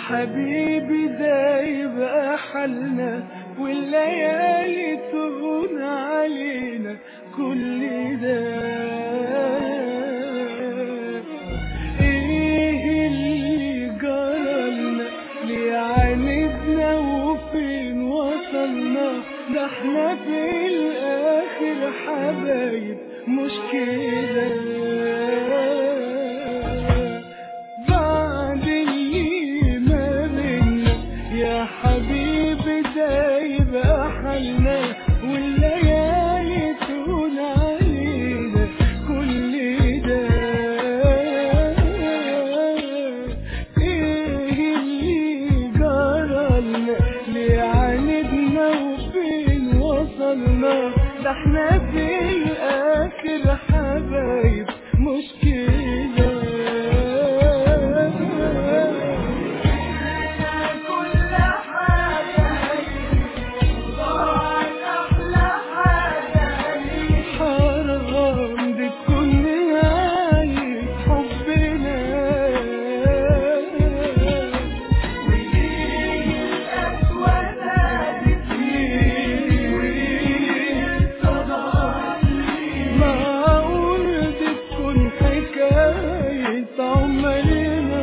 حبيبي ده يبقى حالنا والليالي تهون علينا كل ده ايه اللي جرالنا ليه عاندنا وفين وصلنا ده احنا في الاخر حبايب مش كده بعد اللي ما بينا يا حبيبي ده يبقى حالنا والليالي تهون علينا كل ده ايه اللي جرالنا ليه عاندنا وفين وصلنا ده احنا في الاخر حبايب مش كده كل حاجة ضاعت أحلى حاجة حرام دي تكون نهاية حبنا الأسود معقول دي تكون حكاية عمرنا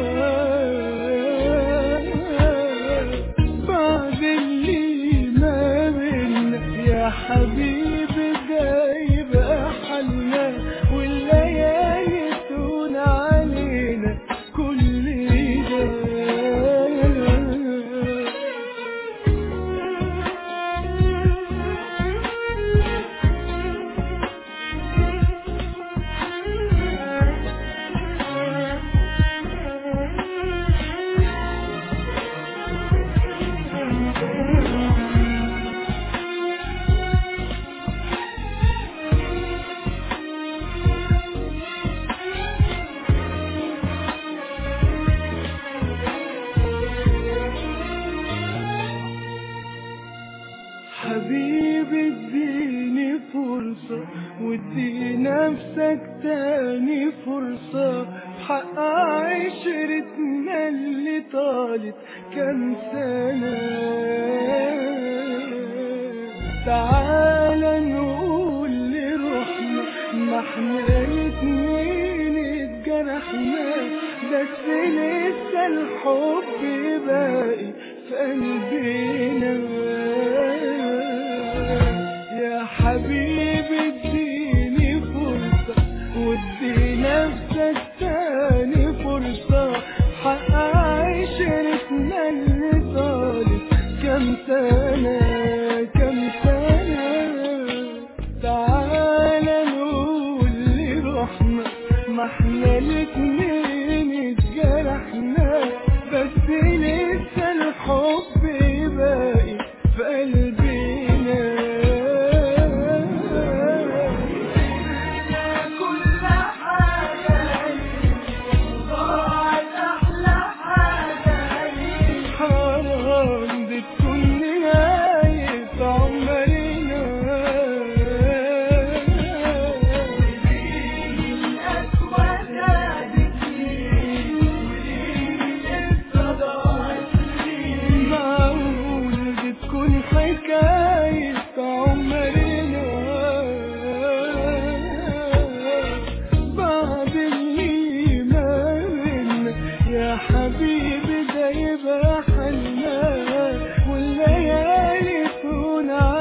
بعد اللي ما بينا يا حبيبي ده يبقى حالنا والليالي تهون علينا كل ده حبيبي اديني فرصة وادي نفسك تاني فرصة حق عشرتنا اللي طالت كام سنة تعال نقول لروحنا ما احنا الاتنين اتجرحنا بس لسه الحب باقي في قلبنا يا حبيبي اديني فرصة وادي نفسك تاني فرصة حق عشرتنا اللي طالت كام سنة كام سنة تعال نقول لروحنا ما احنا الاتنين اتجرحنا بس لسه الحب باقي في قلبنا كل حاجة ضاعت أحلى حاجة حرام دي تكون نهاية عمرنا معقول دي تكون حكاية عمرنا بعد اللي ما بينا يا حبيبي ده يبقى حالنا والليالي تكون